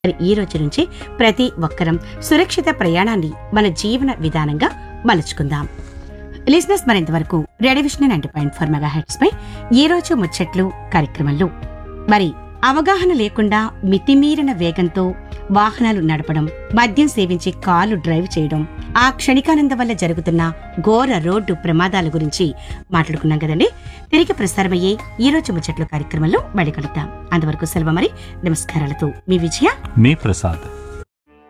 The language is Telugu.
మరి ఈ రోజు నుంచి ప్రతి ఒక్కరం సురక్షిత ప్రయాణాన్ని మన జీవన విధానంగా మలుచుకుందాం లిజినెస్ మరింతవరకు రేడివిషన్ ninety point four megahertz పై ఈ రోజు ముచ్చట్లు కార్యక్రమంలో మరి అవగాహన లేకుండా మితిమీరిన వేగంతో వాహనాలు నడపడం మద్యం సేవించి కారు డ్రైవ్ చేయడం ఆ క్షణికానందం వల్ల జరుగుతున్న ఘోర రోడ్డు ప్రమాదాల గురించి మాట్లాడుకున్నాం కదండి తిరిగి ప్రసారమయ్యే ఈ రోజు ముచ్చట్లు కార్యక్రమంలో మళ్ళీ కలుద్దాం అంతవరకు సెలవు మరి నమస్కారాలతో మీ విజయ మీ ప్రసాద్